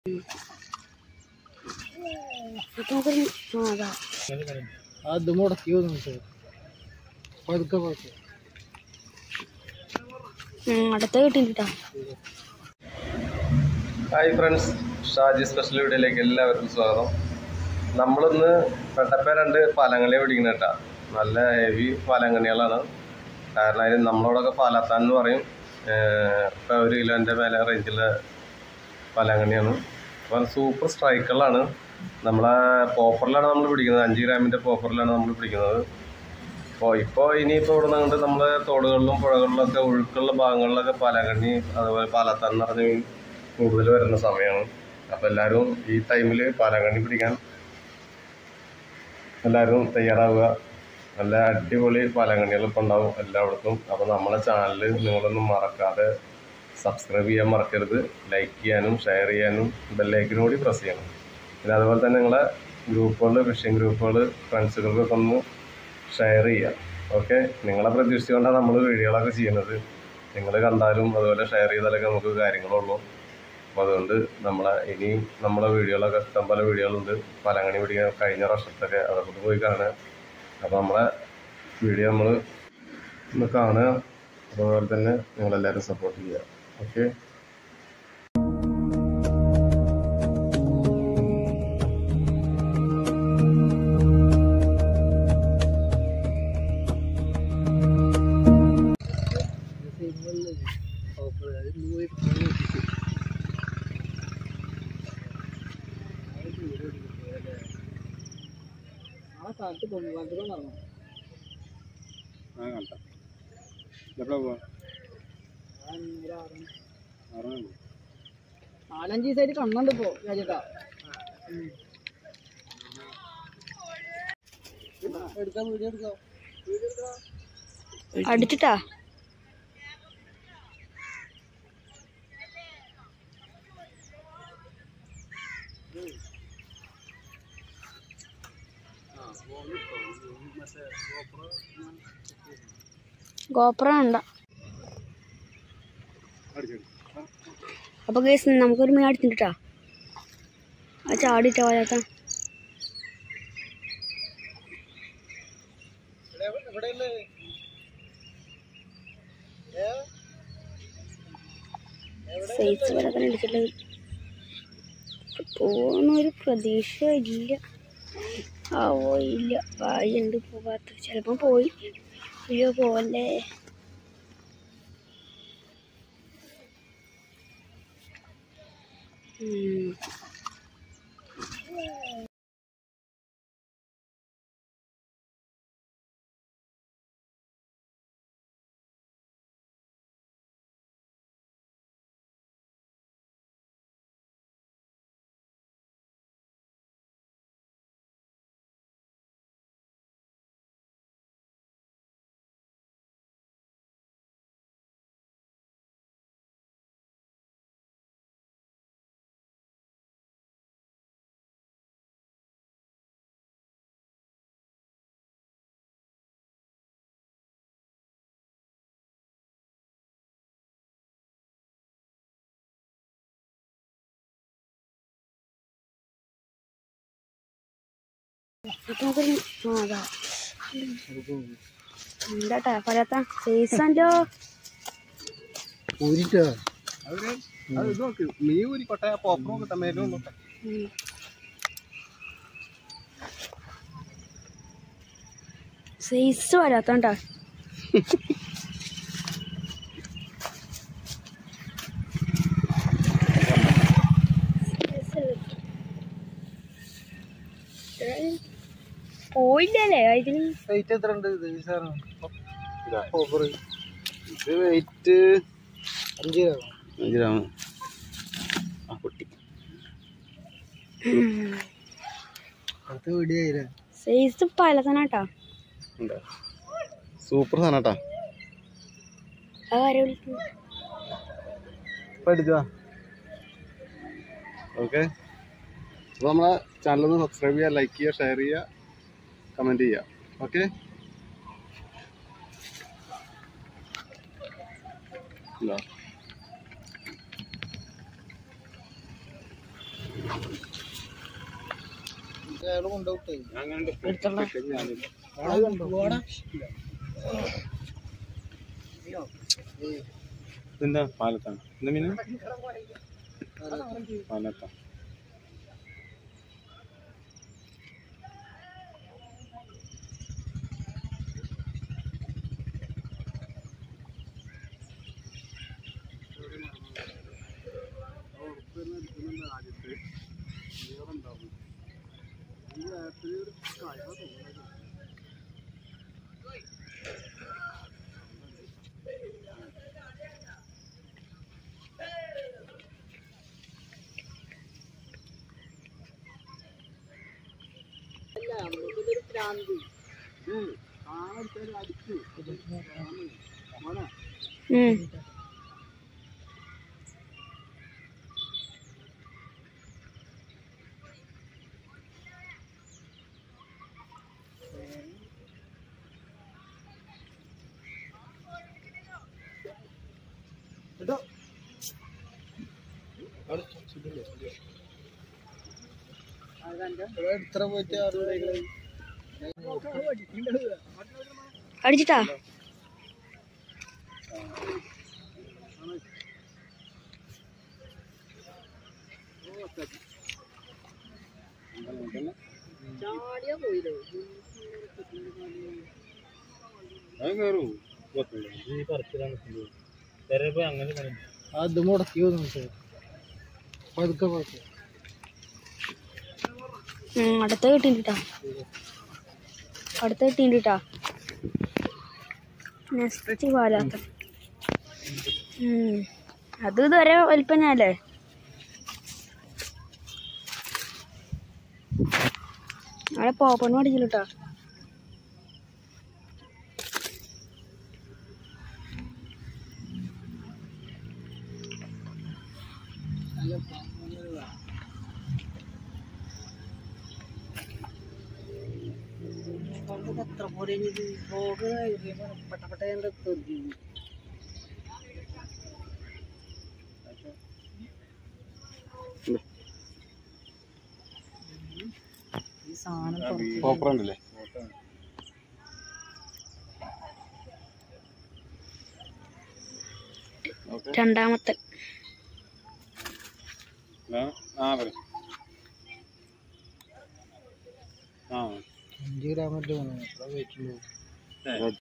അത് മുടക്കി വന്നു പതുക്കെ പതുക്കെ അടുത്ത കിട്ടിട്ടാ ഹായ് ഫ്രണ്ട്സ് ഷാജി സ്പെഷ്യൽ വീഡിയോയിലേക്ക് എല്ലാവർക്കും സ്വാഗതം നമ്മളിന്ന് പെട്ടപ്പേ രണ്ട് പാലങ്ങണി പിടിക്കുന്ന കേട്ടാ നല്ല ഹെവി പാലങ്ങണികളാണ് കാരണം അതിന് നമ്മളോടൊക്കെ പാലാത്താൻ എന്ന് പറയും ഏഹ് ഇപ്പൊ ഒരു കിലോൻ്റെ മേലെ റേഞ്ചിലെ പാലങ്ങണിയാണ് അപ്പം സൂപ്പർ സ്ട്രൈക്കുകളാണ് നമ്മളെ പോപ്പറിലാണ് നമ്മൾ പിടിക്കുന്നത് അഞ്ച് ഗ്രാമിൻ്റെ പോപ്പറിലാണ് നമ്മൾ പിടിക്കുന്നത് അപ്പോൾ ഇപ്പോൾ ഇനിയിപ്പോൾ ഇവിടെ നിന്നിട്ട് നമ്മൾ തോടുകളിലും പുഴകളിലൊക്കെ ഒഴുക്കുള്ള ഭാഗങ്ങളിലൊക്കെ പാലക്കണ്ണി അതുപോലെ പാലത്താൻ എന്ന് പറഞ്ഞ മീൻ കൂടുതൽ വരുന്ന സമയമാണ് അപ്പോൾ എല്ലാവരും ഈ ടൈമിൽ പാലക്കണ്ണി പിടിക്കാൻ എല്ലാവരും തയ്യാറാവുക നല്ല അടിപൊളി പാലക്കണ്ണികൾ ഇപ്പോൾ ഉണ്ടാവും എല്ലായിടത്തും അപ്പോൾ നമ്മളെ ചാനൽ നിങ്ങളൊന്നും മറക്കാതെ സബ്സ്ക്രൈബ് ചെയ്യാൻ മറക്കരുത് ലൈക്ക് ചെയ്യാനും ഷെയർ ചെയ്യാനും ബെല്ലൈക്കിനും കൂടി പ്രസ് ചെയ്യണം പിന്നെ അതുപോലെ തന്നെ നിങ്ങളെ ഗ്രൂപ്പുകൾ ഫിഷിംഗ് ഗ്രൂപ്പുകൾ ഫ്രണ്ട്സുകൾക്കൊക്കെ ഒന്ന് ഷെയർ ചെയ്യുക ഓക്കെ നിങ്ങളെ പ്രതീക്ഷിച്ചുകൊണ്ടാണ് നമ്മൾ വീഡിയോകളൊക്കെ ചെയ്യുന്നത് നിങ്ങൾ കണ്ടാലും അതുപോലെ ഷെയർ ചെയ്താലൊക്കെ നമുക്ക് കാര്യങ്ങളുള്ളൂ അപ്പോൾ അതുകൊണ്ട് നമ്മളെ ഇനിയും നമ്മളെ വീഡിയോകളൊക്കെ ഇഷ്ടം പോലെ വീഡിയോകളുണ്ട് പലങ്ങണി പിടിക്കാൻ കഴിഞ്ഞ വർഷത്തൊക്കെ അതൊക്കെ പോയി കാണുക അപ്പോൾ നമ്മളെ വീഡിയോ നമ്മൾ ഒന്ന് കാണുക അതുപോലെ തന്നെ നിങ്ങളെല്ലാവരും സപ്പോർട്ട് ചെയ്യുക ഓക്കെ ആ സ്ഥലത്ത് പൊന്നുപാലത്തിലും നടന്നു നാലഞ്ച് ദിവസമായിട്ട് കണ്ണുണ്ട് ഇപ്പോ രാജേട്ടാ എടുക്കാം വീഡിയോ എടുക്കാം വീഡിയോ എടുക്കാം അടിച്ചിട്ടാ ഗോപ്ര വേണ്ട അപ്പൊ കേസ് നമുക്കൊരു മീൻ അടിച്ചിട്ടാ ആ ചാടിട്ടാ പോയാത്ത സൈസ് വരെ തന്നെ അടിച്ചിട്ടുള്ളത് പോകുന്നൊരു പ്രതീക്ഷ ഇല്ല ആവോ ഇല്ല വായുണ്ട് പോകാത്ത ചിലപ്പം പോയി അയ്യോ പോവല്ലേ ഉം. അപ്പൊ നമുക്കൊരു ആ, അതാ എന്താട്ടാ പറയാത്ത സൈസല്ലോ ഊരിട്ടാ നീ ഊരിക്കോട്ടെ പോപ്പറും കിട്ടാൻ സൈസ് വരാത്തോണ്ടാ പോയില്ലല്ലേ ഇതിന് വെയിറ്റ് എത്ര ഉണ്ട് ഇത് സാറാണ് ഓഫർ ഇത് വെയിറ്റ് അഞ്ച് രൂപ അഞ്ച് ഗ്രാം ആ പൊട്ടി അടുത്ത വീഡിയോ ആയില്ലേ സൈസ് പല തന്നെ കേട്ടാ ഉണ്ട് സൂപ്പർ സാധനം കേട്ടാ ആ കാര്യം വിളിക്കുന്നു പഠിച്ചോ ഓക്കെ അപ്പോൾ നമ്മളെ ചാനലൊന്ന് സബ്സ്ക്രൈബ് ചെയ്യുക ലൈക്ക് ചെയ്യുക ഷെയർ ചെയ്യുക കമൻറ്റ് ചെയ്യുക ഓക്കെ ഇല്ല അയാൾ കൊണ്ടുപോട്ടെ എന്താ പാലത്താണ് എന്താ മീന പാലത്താ ഉം. എത്ര പോയിട്ട് ആരുടെ അടിച്ചിട്ടാ അത് കയറൂ ഈ പറച്ചിലാണ് വേറെ അങ്ങനെ പണി അത് മുടക്കി വന്നു സാർ പതുക്കെ പതുക്കെ ഉം, അടുത്ത കിട്ടിട്ടാ അടുത്ത കിട്ടിട്ടാ നെക്സ്റ്റ് പാലാത്ത ഉം. അത് ഇതുവരെ വലിപ്പനല്ലേ അവിടെ പോപ്പൺ പഠിച്ചിട്ടാ എത്ര പോലെ പട്ടപ്പെട്ട ഈ സാധനം കോപ്പർ ഉണ്ടല്ലേ രണ്ടാമത്തെ ആ ആ പറ ആ അഞ്ച് ഗ്രാം മറ്റേ വെയിറ്റുള്ളൂ